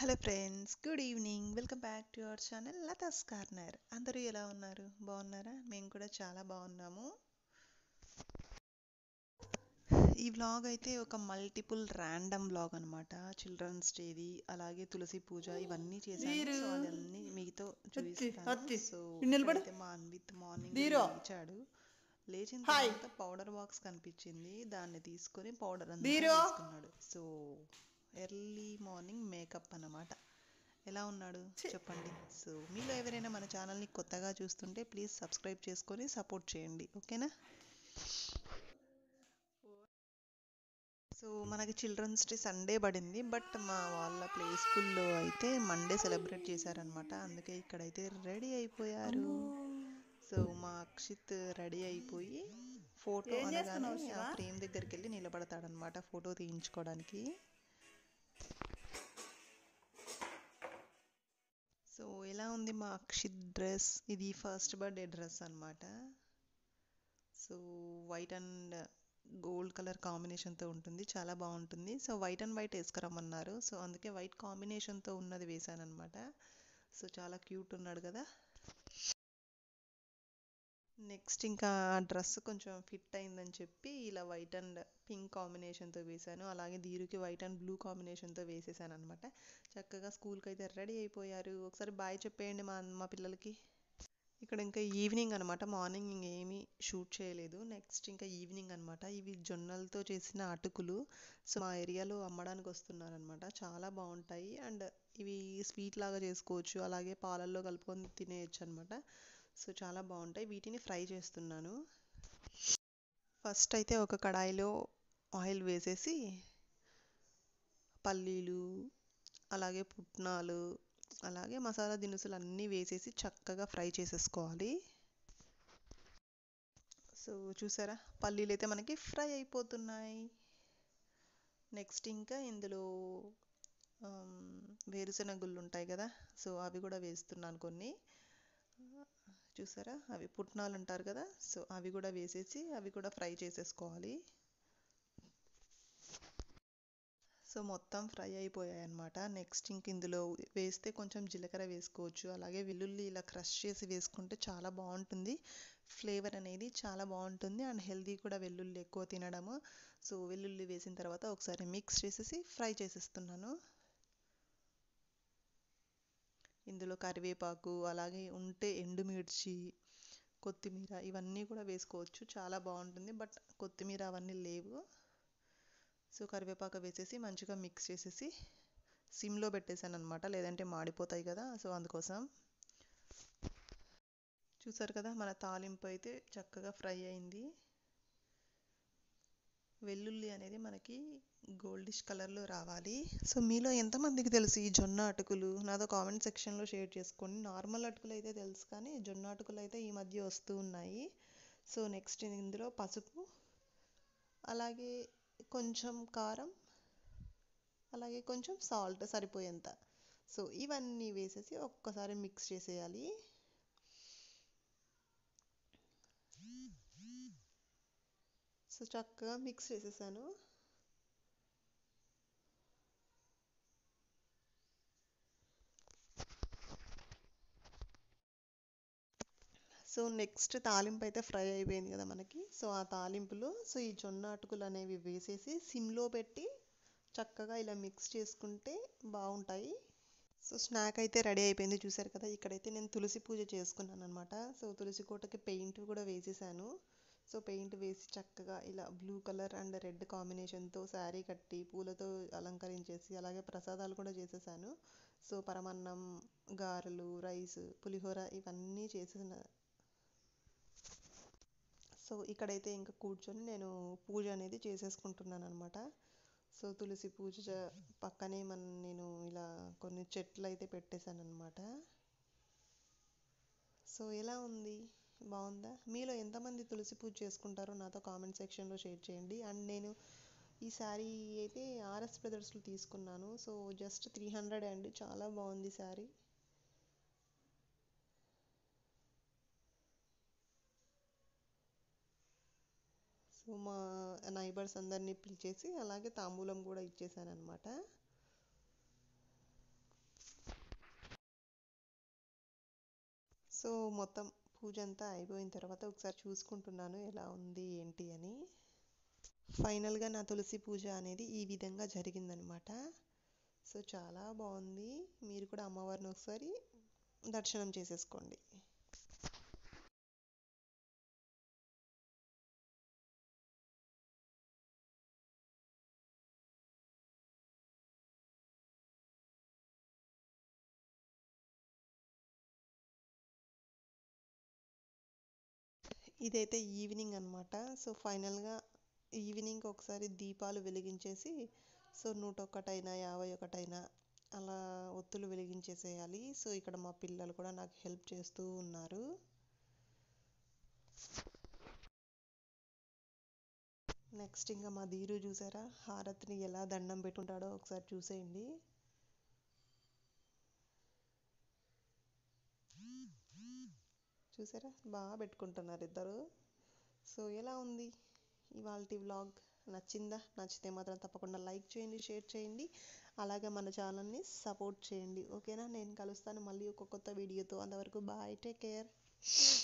Hello friends good evening welcome back to our channel Latha's corner అందరూ ఎలా ఉన్నారు బాగున్నారా మేము కూడా చాలా బాగున్నాము ఈ వ్లాగ్ అయితే ఒక మల్టిపుల్ ర్యాండమ్ వ్లాగ్ అనమాట చిల్డ్రన్స్ డేది అలాగే తులసి పూజ ఇవన్నీ చేశాను వీరు. సో అదన్నీ మీతో అత్తి, అత్తి. చూపిస్తాను సో ఇటు నిలబడు. ఇక్కడైతే మా అన్విత్ మార్నింగ్ వీరు. లేచాడు లేచిన హాయ్. తర్వాత పౌడర్ బాక్స్ కనిపించింది దాన్ని తీసుకొని పౌడర్ అంతా వీరు. వేసుకున్నాడు సో ఎర్లీ మార్నింగ్ మేకప్ అన్నమాట ఎలా ఉన్నాడు చెప్పండి సో మీలో ఎవరైనా మన ఛానల్ని కొత్తగా చూస్తుంటే ప్లీజ్ సబ్స్క్రైబ్ చేసుకొని సపోర్ట్ చేయండి ఓకేనా సో మనకి చిల్డ్రన్స్ డే సండే పడింది బట్ మా వాళ్ళ ప్లే స్కూల్లో అయితే మండే సెలబ్రేట్ చేశారనమాట అందుకే ఇక్కడైతే రెడీ అయిపోయారు సో మా అక్షిత్ రెడీ అయిపోయి ఫోటో ఏం అనగానే చేస్తున్నావు శివ? ఆ ఫ్రేమ్ దగ్గరికి వెళ్ళి నిలబడతాడనమాట ఫోటో తీయించుకోవడానికి సో ఎలా ఉంది మా అక్షిత్ డ్రెస్ ఇది ఫస్ట్ బర్త్డే డ్రెస్ అన్నమాట so white and gold colour కాంబినేషన్తో ఉంటుంది చాలా బాగుంటుంది సో వైట్ అండ్ వైట్ వేసుకురమ్మన్నారు సో అందుకే వైట్ కాంబినేషన్తో ఉన్నది వేశాను అనమాట సో చాలా క్యూట్ ఉన్నాడు కదా నెక్స్ట్ ఇంకా ఆ డ్రెస్ కొంచెం ఫిట్ అయిందని చెప్పి ఇలా వైట్ అండ్ పింక్ కాంబినేషన్తో వేశాను అలాగే దీరుకి వైట్ అండ్ బ్లూ కాంబినేషన్తో వేసేసాను అనమాట చక్కగా స్కూల్కి అయితే రెడీ అయిపోయారు ఒకసారి బాయ్ చెప్పేయండి మా మా పిల్లలకి ఇక్కడ ఇంకా ఈవినింగ్ అనమాట మార్నింగ్ ఇంకేమీ షూట్ చేయలేదు నెక్స్ట్ ఇంకా ఈవినింగ్ అనమాట ఇవి జొన్నలతో చేసిన అటుకులు సో మా ఏరియాలో అమ్మడానికి వస్తున్నారనమాట చాలా బాగుంటాయి అండ్ ఇవి స్వీట్ లాగా చేసుకోవచ్చు అలాగే పాలల్లో కలుపుకొని తినేయచ్చు అనమాట సో చాలా బాగుంటాయి వీటిని ఫ్రై చేస్తున్నాను ఫస్ట్ అయితే ఒక కడాయిలో ఆయిల్ వేసేసి పల్లీలు అలాగే పుట్నాలు అలాగే మసాలా దినుసులు అన్నీ వేసేసి చక్కగా ఫ్రై చేసేసుకోవాలి సో చూసారా పల్లీలు అయితే మనకి ఫ్రై అయిపోతున్నాయి నెక్స్ట్ ఇంకా ఇందులో ఆమ్, వేరుశెనగుళ్ళు ఉంటాయి కదా సో అవి కూడా వేస్తున్నాను కొన్ని చూసారా అవి పుట్నాలు అంటారు కదా సో అవి కూడా వేసేసి అవి కూడా ఫ్రై చేసేసుకోవాలి సో మొత్తం ఫ్రై అయిపోయాయి అనమాట నెక్స్ట్ ఇంక ఇందులో వేస్తే కొంచెం జీలకర్ర వేసుకోవచ్చు అలాగే వెల్లుల్లి ఇలా క్రష్ చేసి వేసుకుంటే చాలా బాగుంటుంది ఫ్లేవర్ అనేది చాలా బాగుంటుంది అండ్ హెల్దీ కూడా వెల్లుల్లి ఎక్కువ తినడము సో వెల్లుల్లి వేసిన తర్వాత ఒకసారి మిక్స్ చేసేసి ఫ్రై చేసేస్తున్నాను ఇందులో కరివేపాకు అలాగే ఉంటే ఎండుమిర్చి కొత్తిమీర ఇవన్నీ కూడా వేసుకోవచ్చు చాలా బాగుంటుంది బట్ కొత్తిమీర అవన్నీ లేవు సో కరివేపాకు వేసేసి మంచిగా మిక్స్ చేసేసి సిమ్లో పెట్టేశాను అనమాట లేదంటే మాడిపోతాయి కదా సో అందుకోసం చూసారు కదా మన తాలింపు అయితే చక్కగా ఫ్రై అయింది వెల్లుల్లి అనేది మనకి గోల్డిష్ కలర్లో రావాలి సో మీలో ఎంతమందికి తెలుసు ఈ జొన్న అటుకులు నాతో కామెంట్ సెక్షన్లో షేర్ చేసుకోండి నార్మల్ అటుకులు అయితే తెలుసు కానీ జొన్న అటుకులు అయితే ఈ మధ్య వస్తూ ఉన్నాయి సో నెక్స్ట్ ఇందులో పసుపు అలాగే కొంచెం కారం అలాగే కొంచెం సాల్ట్ సరిపోయేంత సో ఇవన్నీ వేసేసి ఒక్కసారి మిక్స్ చేసేయాలి సో చక్కగా మిక్స్ చేసేసాను సో నెక్స్ట్ తాలింపు అయితే ఫ్రై అయిపోయింది కదా మనకి సో ఆ తాలింపులో సో ఈ జొన్న అటుకులు అనేవి వేసేసి సిమ్లో పెట్టి చక్కగా ఇలా మిక్స్ చేసుకుంటే బాగుంటాయి సో స్నాక్ అయితే రెడీ అయిపోయింది చూసారు కదా ఇక్కడైతే నేను తులసి పూజ చేసుకున్నాను అనమాట సో తులసి కోటకి పెయింట్ కూడా వేసేసాను సో పెయింట్ వేసి చక్కగా ఇలా బ్లూ కలర్ అండ్ రెడ్ కాంబినేషన్తో శారీ కట్టి పూలతో అలంకరించేసి అలాగే ప్రసాదాలు కూడా చేసేసాను సో పరమాన్నం గారెలు రైస్ పులిహోర ఇవన్నీ చేసేసిన సో ఇక్కడైతే ఇంకా కూర్చొని నేను పూజ అనేది చేసేసుకుంటున్నాను అనమాట సో తులసి పూజ చ- పక్కనే మన నేను ఇలా కొన్ని చెట్లు అయితే పెట్టేశాను అనమాట సో ఎలా ఉంది బాగుందా మీలో ఎంతమంది తులసి పూజ చేసుకుంటారో నాతో కామెంట్ సెక్షన్లో షేర్ చేయండి అండ్ నేను ఈ శారీ అయితే ఆర్ఎస్ బ్రదర్స్లో తీసుకున్నాను సో జస్ట్ త్రీ హండ్రెడ్ అండి చాలా బాగుంది శారీ సో మా నైబర్స్ అందరినీ పిలిచేసి అలాగే తాంబూలం కూడా ఇచ్చేసాను అనమాట సో మొత్తం పూజ అంతా అయిపోయిన తర్వాత ఒకసారి చూసుకుంటున్నాను ఎలా ఉంది ఏంటి అని ఫైనల్గా నా తులసి పూజ అనేది ఈ విధంగా జరిగిందనమాట సో చాలా బాగుంది మీరు కూడా అమ్మవారిని ఒకసారి దర్శనం చేసేసుకోండి ఇదైతే ఈవినింగ్ అనమాట సో ఫైనల్గా ఈవినింగ్ ఒకసారి దీపాలు వెలిగించేసి సో నూట ఒకటైనా యాభై ఒకటైనా అలా ఒత్తులు వెలిగించేసేయాలి సో ఇక్కడ మా పిల్లలు కూడా నాకు హెల్ప్ చేస్తూ ఉన్నారు నెక్స్ట్ ఇంకా మా ధీరు చూసారా హారతిని ఎలా దండం పెట్టుకుంటాడో ఒకసారి చూసేయండి చూసారా బాగా పెట్టుకుంటున్నారు ఇద్దరు సో ఎలా ఉంది ఇవాళ వ్లాగ్ నచ్చిందా నచ్చితే మాత్రం తప్పకుండా లైక్ చేయండి షేర్ చేయండి అలాగే మన ఛానల్ని సపోర్ట్ చేయండి ఓకేనా నేను కలుస్తాను మళ్ళీ ఒక కొత్త వీడియోతో అంతవరకు బాయ్ టేక్ కేర్